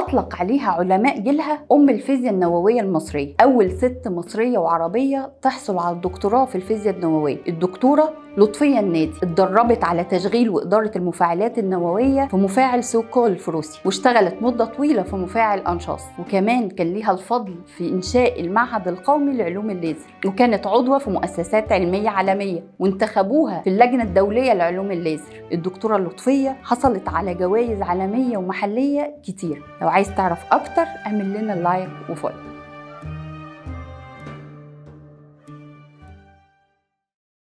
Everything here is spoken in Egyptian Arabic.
أطلق عليها علماء جيلها أم الفيزياء النووية المصرية أول ست مصرية وعربية تحصل على الدكتوراه في الفيزياء النووية الدكتورة لطفية النادي اتدربت على تشغيل وإدارة المفاعلات النووية في مفاعل سوكول في روسيا واشتغلت مدة طويلة في مفاعل أنشاص وكمان كان ليها الفضل في إنشاء المعهد القومي لعلوم الليزر وكانت عضوة في مؤسسات علمية عالمية وانتخبوها في اللجنة الدولية لعلوم الليزر الدكتورة اللطفية حصلت على جوائز عالمية ومحلية كتير لو عايز تعرف أكتر اعمل لنا لايك وفولو